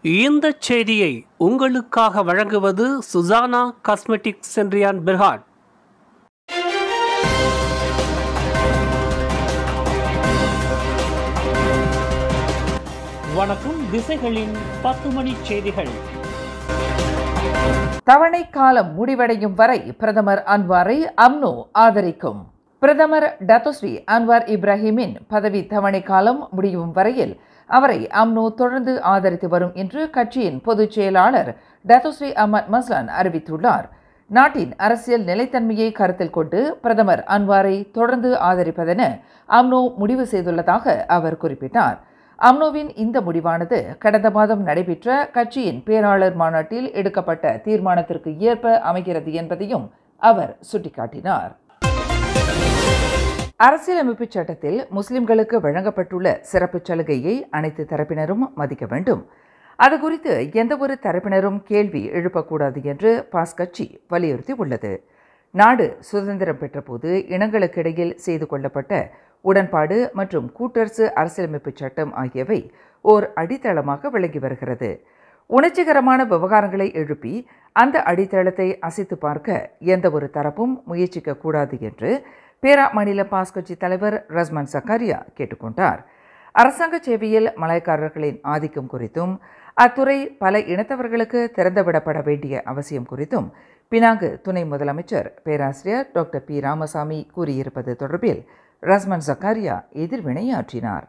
இந்த செய்தியை உங்களுக்காக வழங்குவது சுசானா காஸ்மெட்டிக்ஸ் சென்றியான் பெர்ஹாட் வணக்கம் திசைகளின் பத்து மணி செய்திகள் தவணை காலம் முடிவடையும் வரை பிரதமர் அன்வாரை அம்னோ ஆதரிக்கும் பிரதமர் டத்தோஸ்ரீ அன்வார் இப்ராஹிமின் பதவி தவணை காலம் முடியும் வரையில் அவரை அம்னோ தொடர்ந்து ஆதரித்து வரும் என்று கட்சியின் பொதுச் செயலாளர் டத்தோஸ்ரீ அஹமத் மஸ்லான் அறிவித்துள்ளார் நாட்டின் அரசியல் நிலைத்தன்மையை கருத்தில் கொண்டு பிரதமர் அன்வாரை தொடர்ந்து ஆதரிப்பதென அம்னோ முடிவு செய்துள்ளதாக அவர் குறிப்பிட்டார் அம்னோவின் இந்த முடிவானது கடந்த மாதம் நடைபெற்ற கட்சியின் பேராளர் மாநாட்டில் எடுக்கப்பட்ட தீர்மானத்திற்கு ஏற்ப அமைகிறது என்பதையும் அவர் சுட்டிக்காட்டினார் அரசியலமைப்பு சட்டத்தில் முஸ்லிம்களுக்கு வழங்கப்பட்டுள்ள சிறப்பு சலுகையை அனைத்து தரப்பினரும் மதிக்க வேண்டும் அது குறித்து எந்தவொரு தரப்பினரும் கேள்வி எழுப்பக்கூடாது என்று பாஸ் கட்சி வலியுறுத்தி உள்ளது நாடு சுதந்திரம் பெற்றபோது இனங்களுக்கிடையில் செய்து கொள்ளப்பட்ட உடன்பாடு மற்றும் கூட்டரசு அரசியலமைப்பு சட்டம் ஆகியவை ஓர் அடித்தளமாக விளங்கி வருகிறது உணர்ச்சிகரமான விவகாரங்களை எழுப்பி அந்த அடித்தளத்தை அசைத்து பார்க்க எந்த ஒரு தரப்பும் முயற்சிக்க கூடாது என்று பேரா மாநில பாஸ் கட்சி தலைவர் ரஸ்மான் சக்காரியா கேட்டுக்கொண்டார் அரசாங்க சேவையில் மலாய்க்காரர்களின் ஆதிக்கம் குறித்தும் அத்துறை பல இனத்தவர்களுக்கு திறந்துவிடப்பட வேண்டிய அவசியம் குறித்தும் பினாங்கு துணை முதலமைச்சர் பேராசிரியர் டாக்டர் பி ராமசாமி கூறியிருப்பது தொடர்பில் ரஸ்மான் சக்காரியா எதிர்வினையாற்றினார்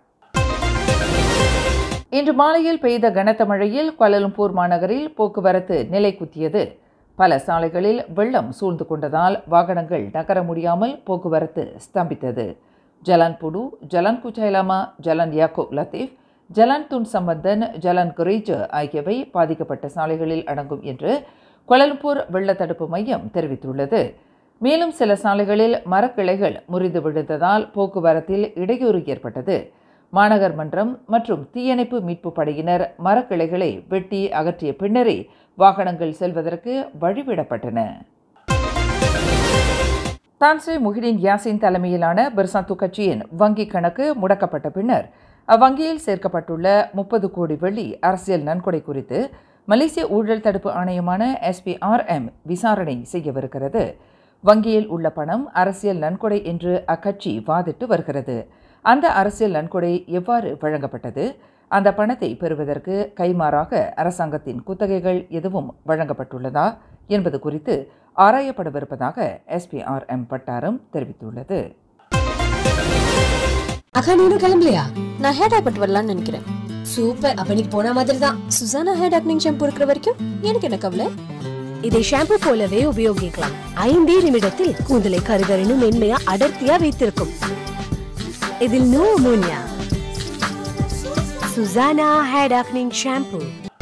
இன்று மாலையில் பெய்த கனத்த மழையில் கோலலம்பூர் மாநகரில் போக்குவரத்து நிலை குத்தியது பல சாலைகளில் வெள்ளம் சூழ்ந்து கொண்டதால் வாகனங்கள் நகர முடியாமல் போக்குவரத்து ஸ்தம்பித்தது Jalan Pudu Jalan Kuchai Lama Jalan Yaakob Latif Jalan Tun Sambanthan Jalan குரேஜ் ஆகியவை பாதிக்கப்பட்ட சாலைகளில் அடங்கும் என்று கோலலம்பூர் வெள்ள தடுப்பு மையம் தெரிவித்துள்ளது மேலும் சில சாலைகளில் மரக்கிளைகள் முறிந்து விழுந்ததால் போக்குவரத்தில் இடையூறு ஏற்பட்டது மாநகர் மன்றம் மற்றும் தீயணைப்பு மீட்பு படையினர் மரக்கிளைகளை வெட்டி அகற்றிய பின்னரே வாகனங்கள் செல்வதற்கு வழிவிடப்பட்டன தான்ஸ்ரீ முஹிடின் யாசின் தலைமையிலான பிர்சாத்து கட்சியின் வங்கி கணக்கு முடக்கப்பட்ட பின்னர் அவ்வங்கியில் சேர்க்கப்பட்டுள்ள முப்பது கோடி வெள்ளி அரசியல் நன்கொடை குறித்து மலேசிய ஊழல் தடுப்பு ஆணையமான எஸ்பிஆர்எம் விசாரணை செய்யவிருக்கிறது வங்கியில் உள்ள பணம் அரசியல் நன்கொடை என்று அக்கட்சி வாதிட்டு வருகிறது அந்த அரசியல் நன்கொடை எவ்வாறு வழங்கப்பட்டது அந்த பணத்தை பெறுவதற்கு கைமாறாக அரசாங்கத்தின் குத்தகைகள் எதுவும் வழங்கப்பட்டுள்ளதா என்பது குறித்து ஆராயப்படவிருப்பதாக எஸ்பிஆர்எம் வட்டாரம் தெரிவித்துள்ளது அக்கா நீனும் கிளம்பலையா நான் ஹேர் டை பட்டு வரலாம்னு நினைக்கிறேன் சூப்பர் அப்ப நீ போன மாதிரி தான் சுசானா ஹேர் டாக்னிங் ஷாம்பு இருக்கிற வரைக்கும் எனக்கு என்ன கவலை இதை ஷாம்பு போலவே உபயோகிக்கலாம் ஐந்தே நிமிடத்தில் கூந்தலை கருகரினும் மென்மையா அடர்த்தியா வைத்திருக்கும் இதில் நோ அமோனியா சுசானா ஹேர் டாக்னிங் ஷாம்பு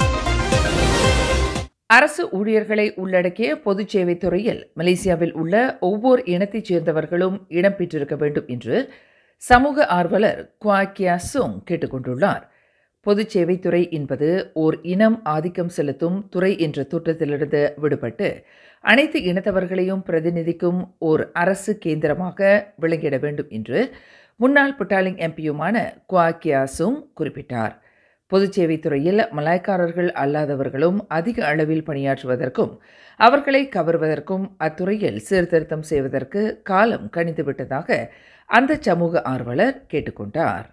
அரசு ஊழியர்களை உள்ளடக்கிய பொதுச் சேவை துறையில் மலேசியாவில் உள்ள ஒவ்வொரு இனத்தைச் சேர்ந்தவர்களும் இடம்பெற்றிருக்க வேண்டும் என்று சமூக ஆர்வலர் குவா கியா சுங் கேட்டுக்கொண்டுள்ளார் பொதுச் சேவைத்துறை என்பது ஓர் இனம் ஆதிக்கம் செலுத்தும் துறை என்ற தோற்றத்திலிருந்து விடுபட்டு அனைத்து இனத்தவர்களையும் பிரதிநிதிக்கும் ஓர் அரசு கேந்திரமாக விளங்கிட வேண்டும் என்று முன்னாள் புட்டாலிங் எம்பியுமான குவா கியா சுங் குறிப்பிட்டார் பொதுச் சேவைத்துறையில் மலாய்க்காரர்கள் அல்லாதவர்களும் அதிக அளவில் பணியாற்றுவதற்கும் அவர்களை கவர்வதற்கும் அத்துறையில் சீர்திருத்தம் செய்வதற்கு காலம் கணிந்துவிட்டதாக அந்த சமூக ஆர்வலர் கேட்டுக்கொண்டார்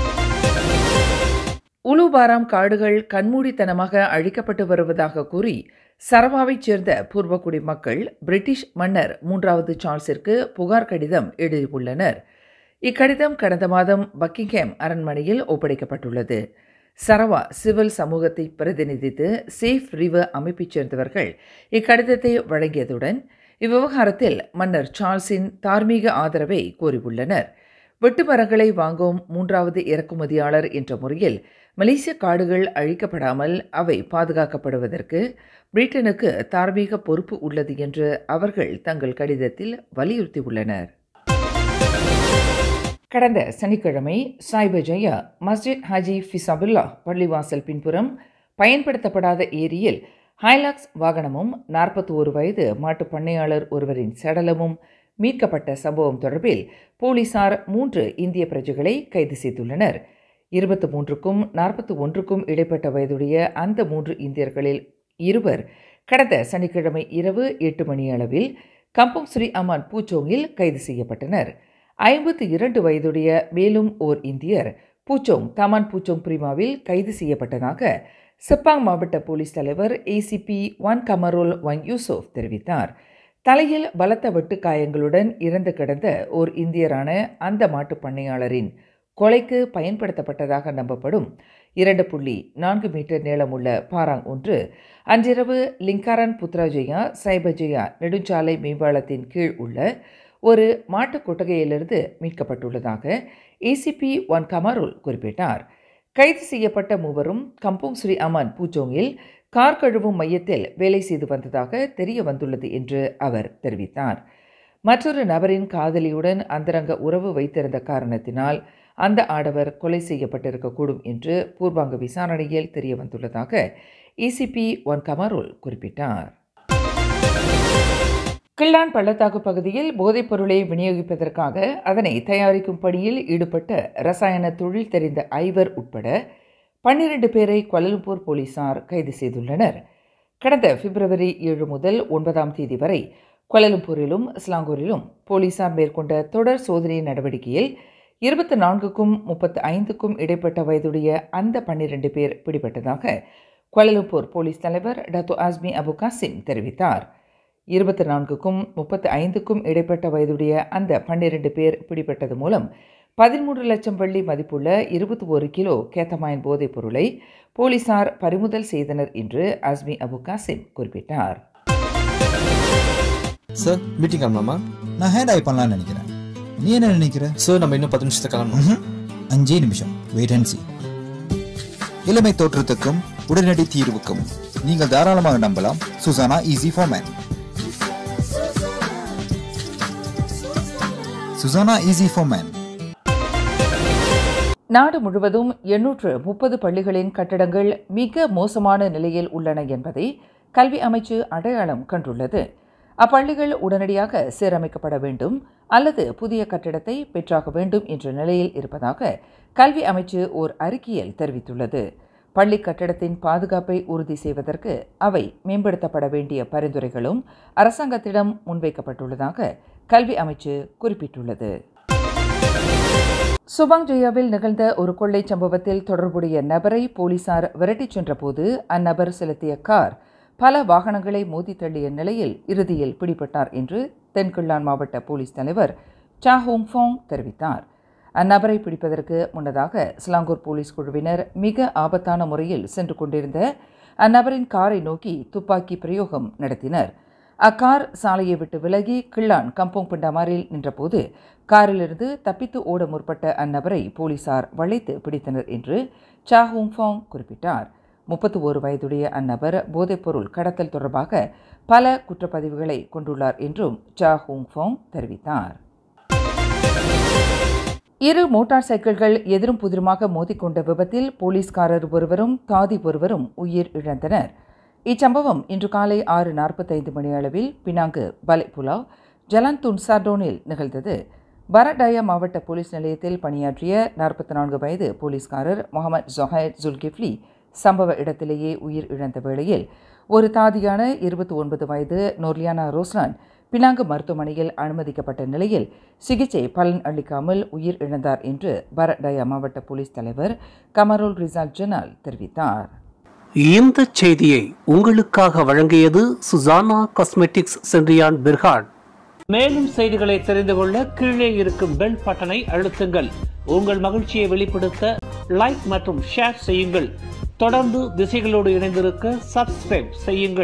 உலுபாராம் காடுகள் கண்மூடித்தனமாக அழிக்கப்பட்டு வருவதாக கூறி சரவாவைச் சேர்ந்த பூர்வக்குடி மக்கள் பிரிட்டிஷ் மன்னர் மூன்றாவது சார்ல்ஸிற்கு புகார் கடிதம் எழுதியுள்ளனர் இக்கடிதம் கடந்த மாதம் பக்கிங்ஹாம் அரண்மனையில் ஒப்படைக்கப்பட்டுள்ளது சரவா சிவில் சமூகத்தை பிரதிநிதித்து சேஃப் ரிவர் அமைப்பைச் சேர்ந்தவர்கள் இக்கடிதத்தை வழங்கியதுடன் இவ்விவகாரத்தில் மன்னர் சார்ல்ஸின் தார்மீக ஆதரவை கோரியுள்ளனர் வெட்டுமரங்களை வாங்கும் மூன்றாவது இறக்குமதியாளர் என்ற முறையில் மலேசிய காடுகள் அழிக்கப்படாமல் அவை பாதுகாக்கப்படுவதற்கு பிரிட்டனுக்கு தார்மீக பொறுப்பு உள்ளது என்று அவர்கள் தங்கள் கடிதத்தில் வலியுறுத்தியுள்ளனர் கடந்த சனிக்கிழமை சாய்பஜயா மஸ்ஜித் ஹாஜி ஃபிசாபுல்லா பள்ளிவாசல் பின்புறம் பயன்படுத்தப்படாத ஏரியில் ஹைலாக்ஸ் வாகனமும் நாற்பத்தி ஒரு வயது மாட்டுப் பண்ணையாளர் ஒருவரின் சடலமும் மீட்கப்பட்ட சம்பவம் தொடர்பில் போலீசார் மூன்று இந்திய பிரஜைகளை கைது செய்துள்ளனர் இருபத்து மூன்றுக்கும் நாற்பத்தி ஒன்றுக்கும் இடைப்பட்ட வயதுடைய அந்த மூன்று இந்தியர்களில் இருவர் கடந்த சனிக்கிழமை இரவு எட்டு மணி அளவில் கம்பம் ஸ்ரீ அமான் பூச்சோங்கில் கைது செய்யப்பட்டனர் ஐம்பத்தி இரண்டு வயதுடைய மேலும் ஓர் இந்தியர் பூச்சோங் தமான் பூச்சோங் பிரிமாவில் கைது செய்யப்பட்டதாக செப்பாங் மாவட்ட போலீஸ் தலைவர் ACP Wan Kamarul Wang Yusuf தெரிவித்தார் தலையில் பலத்த வெட்டு காயங்களுடன் இறந்து கிடந்த ஓர் இந்தியரான அந்த மாட்டுப் பண்ணையாளரின் கொலைக்கு பயன்படுத்தப்பட்டதாக நம்பப்படும் இரண்டு புள்ளி நான்கு மீட்டர் நீளமுள்ள பாராங் ஒன்று அன்றிரவு லிங்காரன் புத்ராஜயா சைபஜயா நெடுஞ்சாலை மேம்பாலத்தின் கீழ் உள்ள ஒரு மாட்டுக் கொட்டகையிலிருந்து மீட்கப்பட்டுள்ளதாக ஏசிபி ஒன் கமருல் குறிப்பிட்டார் கைது செய்யப்பட்ட மூவரும் கம்போங் ஸ்ரீ அமன் பூச்சோங்கில் கார் கழுவும் மையத்தில் வேலை செய்து வந்ததாக தெரிய வந்துள்ளது என்று அவர் தெரிவித்தார் மற்றொரு நபரின் காதலியுடன் அந்தரங்க உறவு வைத்திருந்த காரணத்தினால் அந்த ஆடவர் கொலை செய்யப்பட்டிருக்கக்கூடும் என்று பூர்வாங்க விசாரணையில் தெரிய வந்துள்ளதாக ஏசிபி ஒன் கமருல் குறிப்பிட்டார் கிள்ளான் பள்ளத்தாக்கு பகுதியில் போதைப் பொருளை விநியோகிப்பதற்காக அதனை தயாரிக்கும் பணியில் ஈடுபட்ட ரசாயன தொழில் தெரிந்த ஐவர் உட்பட பன்னிரண்டு பேரை கோலலம்பூர் போலீசார் கைது செய்துள்ளனர் கடந்த பிப்ரவரி ஏழு முதல் ஒன்பதாம் தேதி வரை கோலலம்பூரிலும் ஸ்லாங்கூரிலும் போலீசார் மேற்கொண்ட தொடர் சோதனை நடவடிக்கையில் இருபத்தி நான்குக்கும் முப்பத்து ஐந்துக்கும் இடைப்பட்ட வயதுடைய அந்த பன்னிரண்டு பேர் பிடிபட்டதாக கோலலம்பூர் போலீஸ் தலைவர் டத்து ஆஸ்மி அபு காசிம் தெரிவித்தார் இருபத்தி நான்குக்கும் முப்பத்து ஐந்துக்கும் இடைப்பட்ட வயதுடைய அந்த பன்னிரண்டு பேர் பிடிபட்டது மூலம் பதிமூன்று லட்சம் வெள்ளி மதிப்புள்ள இருபத்தி ஒரு கிலோ கேத்தமாயின் போதைப் பொருளை போலீசார் பறிமுதல் செய்தனர் என்று அஸ்மி அபு காசிம் குறிப்பிட்டார் சார் மீட்டிங் ஆகலாமா நான் ஹேண்ட் ஐ பண்ணலாம்னு நினைக்கிறேன் நீ என்ன நினைக்கிற சார் நம்ம இன்னும் பத்து நிமிஷத்துக்கு கிளம்பணும் ம்ஹும். அஞ்சே நிமிஷம் வெயிட் அண்ட் சி இளமை தோற்றத்துக்கும் உடனடி தீர்வுக்கும் நீங்கள் தாராளமாக நம்பலாம் Suzana easy for men Suzana easy for men நாடு முழுவதும் எண்ணூற்று முப்பது பள்ளிகளின் கட்டடங்கள் மிக மோசமான நிலையில் உள்ளன என்பதை கல்வி அமைச்சு அடையாளம் கண்டுள்ளது அப்பள்ளிகள் உடனடியாக சீரமைக்கப்பட வேண்டும் அல்லது புதிய கட்டிடத்தை பெற்றாக வேண்டும் என்ற நிலையில் இருப்பதாக கல்வி அமைச்சு ஓர் அறிக்கையில் தெரிவித்துள்ளது பள்ளி கட்டடத்தின் பாதுகாப்பை உறுதி செய்வதற்கு அவை மேம்படுத்தப்பட வேண்டிய பரிந்துரைகளும் அரசாங்கத்திடம் முன்வைக்கப்பட்டுள்ளதாக கல்வி அமைச்சு குறிப்பிட்டுள்ளது சுபாங் ஜெயாவில் நிகழ்ந்த ஒரு கொள்ளை சம்பவத்தில் தொடர்புடைய நபரை போலீசார் விரட்டிச் சென்றபோது அந்நபர் செலுத்திய கார் பல வாகனங்களை மோதி தள்ளிய நிலையில் இறுதியில் பிடிபட்டார் என்று தென்கிள்ளான் மாவட்ட போலீஸ் தலைவர் சா ஹோங் ஃபோங் தெரிவித்தார் அந்நபரை பிடிப்பதற்கு முன்னதாக ஸ்லாங்கூர் போலீஸ் குழுவினர் மிக ஆபத்தான முறையில் சென்று கொண்டிருந்த அந்நபரின் காரை நோக்கி துப்பாக்கி பிரயோகம் நடத்தினர் அக்கார் சாலையை விட்டு விலகி கிள்ளான் கம்போங் பிண்டமாரில் நின்றபோது காரிலிருந்து தப்பித்து ஓட முற்பட்ட அந்நபரை போலீசார் வளைத்து பிடித்தனர் என்று சா ஹூங்ஃபாங் குறிப்பிட்டார் முப்பத்து ஒரு வயதுடைய அந்நபர் போதைப்பொருள் கடத்தல் தொடர்பாக பல குற்றப்பதிவுகளை கொண்டுள்ளார் என்றும் சா ஹூங்ஃபாங் தெரிவித்தார் இரு மோட்டார் சைக்கிள்கள் எதிரும் புதிருமாக மோதிக்கொண்ட விபத்தில் போலீஸ்காரர் ஒருவரும் தாதி ஒருவரும் உயிர் இழந்தனர் இச்சம்பவம் இன்று காலை ஆறு நாற்பத்தைந்து மணி அளவில் பினாங்கு பலைபுலாவ் ஜலான் துன்சாடோனில் நிகழ்ந்தது பரடாயா மாவட்ட போலீஸ் நிலையத்தில் பணியாற்றிய நாற்பத்தி நான்கு வயது போலீஸ்காரர் முகமது ஜொஹைர் ஜுல்கிஃப்லி சம்பவ இடத்திலேயே உயிர் இழந்த வேளையில் ஒரு தாதியான இருபத்தி ஒன்பது வயது நோர்லியானா ரோஸ்லான் பினாங்கு மருத்துவமனையில் அனுமதிக்கப்பட்ட நிலையில் சிகிச்சை பலன் அளிக்காமல் உயிர் இழந்தார் என்று பரடாயா மாவட்ட போலீஸ் தலைவர் கமருல் ரிசால் ஜனால் தெரிவித்தார் இந்த செய்தியை உங்களுக்காக வழங்கியது சுசானா காஸ்மெட்டிக்ஸ் சென்றியான் பிர்ஹாட் மேலும் செய்திகளை தெரிந்து கொள்ள கீழே இருக்கும் பெல் பட்டனை அழுத்துங்கள் உங்கள் மகிழ்ச்சியை வெளிப்படுத்த லைக் மற்றும் ஷேர் செய்யுங்கள் தொடர்ந்து திசைகளோடு இணைந்திருக்க சப்ஸ்கிரைப் செய்யுங்கள்